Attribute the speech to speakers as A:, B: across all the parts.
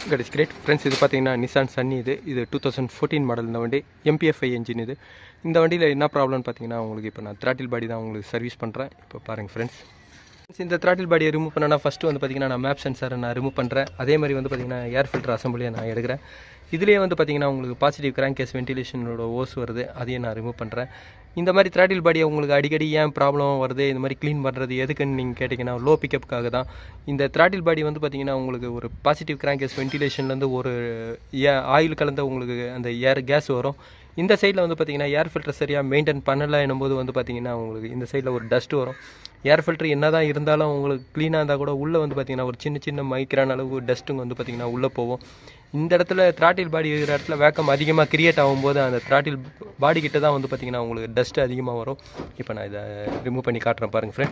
A: cut is great friends இது பார்த்தீங்கன்னா Nissan Sunny இது இது டூ தௌசண்ட் ஃபோர்டீன் மாடல் இந்த வண்டி எம்பிஎஃப்ஐ என்ஜின் இது இந்த வண்டியில் என்ன ப்ராப்ளம்னு பார்த்தீங்கன்னா உங்களுக்கு இப்போ நான் த்ராட்டில் பாடி தான் உங்களுக்கு சர்வீஸ் பண்ணுறேன் இப்போ பாருங்கள் ஃப்ரெண்ட்ஸ் இந்த த்ராட்டில் பாடியை ரிமூவ் பண்ணனா ஃபஸ்ட்டு வந்து பார்த்தீங்கன்னா நான் மேப் சென்சாரை நான் ரிமூவ் பண்ணுறேன் அதே மாதிரி வந்து பார்த்தீங்கன்னா ஏர் ஃபில்டர் அசம்பிளியை நான் எடுக்கிறேன் இதுலேயே வந்து பார்த்தீங்கன்னா உங்களுக்கு பாசிட்டிவ் கிராங்க் கேஸ் வென்டிலேஷனோட ஓஸ் வருது அதையும் நான் ரிமூவ் பண்ணுறேன் இந்த மாதிரி த்ராட்டில் பாடியை உங்களுக்கு அடிக்கடி ஏன் ப்ராப்ளம் வருது இந்த மாதிரி க்ளீன் பண்ணுறது எதுக்குன்னு நீங்கள் கேட்டிங்கன்னா லோ பிக்கப்புக்காக தான் இந்த த்ராட்டில் பாடி வந்து பார்த்தீங்கன்னா உங்களுக்கு ஒரு பாசிட்டிவ் கிராங்க் கேஸ் வென்டிலேஷன்லேருந்து ஒரு ஏ ஆயில் கலந்த உங்களுக்கு அந்த ஏர் கேஸ் வரும் இந்த சைடில் வந்து பார்த்தீங்கன்னா ஏர் ஃபில்டர் சரியாக மெயின்டைன் பண்ணலை என்னும்போது வந்து பார்த்தீங்கன்னா உங்களுக்கு இந்த சைடில் ஒரு டஸ்ட் வரும் ஏர் ஃபில்டர் என்ன தான் இருந்தாலும் உங்களுக்கு க்ளீனாக இருந்தால் கூட உள்ளே வந்து பார்த்தீங்கன்னா ஒரு சின்ன சின்ன மைக்ரான அளவு டஸ்ட்டுங்க வந்து பார்த்தீங்கன்னா உள்ளே போகும் இந்த இடத்துல த்ராட்டில் பாடி இருக்கிற இடத்துல வேக்கம் அதிகமாக கிரியேட் ஆகும்போது அந்த த்ராட்டில் பாடி கிட்ட தான் வந்து பார்த்தீங்கன்னா உங்களுக்கு டஸ்ட் அதிகமாக வரும் இப்போ நான் இதை ரிமூவ் பண்ணி காட்டுறேன் பாருங்கள் ஃப்ரெண்ட்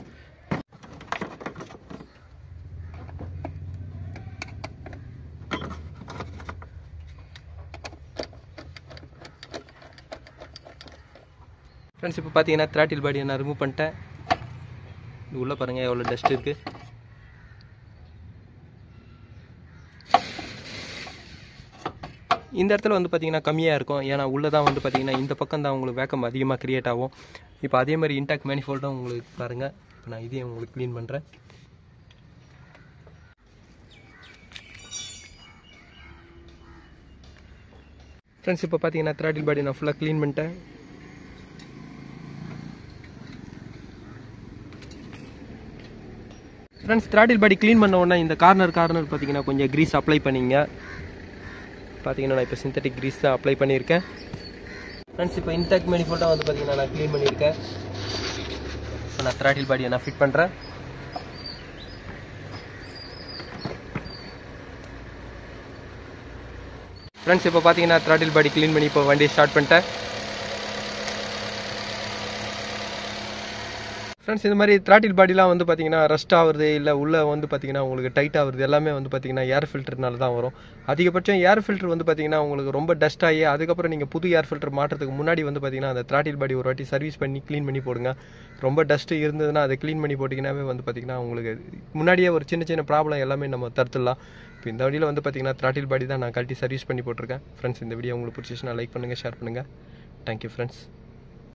A: ஃப்ரெண்ட்ஸ் இப்போ பார்த்தீங்கன்னா த்ராட்டில் பாடியை நான் ரிமூவ் பண்ணிட்டேன் இது உள்ளே பாருங்கள் எவ்வளோ டஸ்ட் இருக்குது இந்த இடத்துல வந்து பார்த்தீங்கன்னா கம்மியாக இருக்கும் ஏன்னா உள்ளே தான் வந்து பார்த்தீங்கன்னா இந்த பக்கம் தான் உங்களுக்கு வேக்கம் அதிகமாக க்ரியேட் ஆகும் இப்போ அதே மாதிரி இன்டாக் மேனிஃபோல்டும் உங்களுக்கு பாருங்கள் இப்போ நான் இதையும் உங்களுக்கு க்ளீன் பண்ணுறேன் ஃப்ரெண்ட்ஸ் இப்போ பார்த்தீங்கன்னா த்ராட்டில் பாடி நான் ஃபுல்லாக க்ளீன் பண்ணிட்டேன் ஃப்ரெண்ட்ஸ் த்ராட்டில் பாடி க்ளீன் பண்ண உடனே இந்த கார்னர் கார்னர் பார்த்தீங்கன்னா கொஞ்சம் க்ரீஸ் அப்ளை பண்ணிங்க பார்த்தீங்கன்னா நான் இப்போ சிந்தட்டிக் க்ரீஸ் தான் அப்ளை பண்ணியிருக்கேன் ஃப்ரெண்ட்ஸ் இப்போ இன்டாக் மேனிஃபோல்ட்டாக வந்து பார்த்தீங்கன்னா நான் க்ளீன் பண்ணியிருக்கேன் இப்போ நான் த்ராட்டில் பாடியை நான் ஃபிட் பண்ணுறேன் ஃப்ரெண்ட்ஸ் இப்போ பார்த்தீங்கன்னா த்ராட்டில் பாடி க்ளீன் பண்ணி இப்போ வண்டியை ஸ்டார்ட் பண்ணிட்டேன் ஃப்ரெண்ட்ஸ் இந்த மாதிரி த்ராட்டில் பாடிலாம் வந்து பார்த்தீங்கன்னா ரஸ்ட் ஆகுறது இல்லை உள்ளே வந்து பார்த்தீங்கன்னா உங்களுக்கு டைட் ஆகுறது எல்லாமே வந்து பார்த்தீங்கன்னா ஏர் ஃபில்டர்னால தான் வரும் அதிகபட்சம் ஏர் ஃபில்டர் வந்து பார்த்தீங்கன்னா உங்களுக்கு ரொம்ப டஸ்ட் ஆகி அதுக்கப்புறம் நீங்கள் புது ஏர் ஃபில்டர் மாட்டுறதுக்கு முன்னாடி வந்து பார்த்தீங்கன்னா அந்த த்ராட்டில் பாடி ஒரு வாட்டி சர்வீஸ் பண்ணி க்ளீன் பண்ணி போடுங்க ரொம்ப டஸ்ட்டு இருந்ததுன்னா அதை க்ளீன் பண்ணி போட்டிங்கன்னாவே வந்து பார்த்தீங்கன்னா உங்களுக்கு முன்னாடியே ஒரு சின்ன சின்ன ப்ராப்ளம் எல்லாமே நம்ம தடுத்துடலாம் இப்போ இந்த வழியில் வந்து பார்த்தீங்கன்னா த்ராட்டில் பாடி தான் நான் கழட்டி சர்வீஸ் பண்ணி போட்டிருக்கேன் ஃப்ரெண்ட்ஸ் இந்த வீடியோ உங்களுக்கு பிடிச்சிச்சுன்னா லைக் பண்ணுங்கள் ஷேர் பண்ணுங்கள் தேங்க்யூ ஃப்ரெண்ட்ஸ்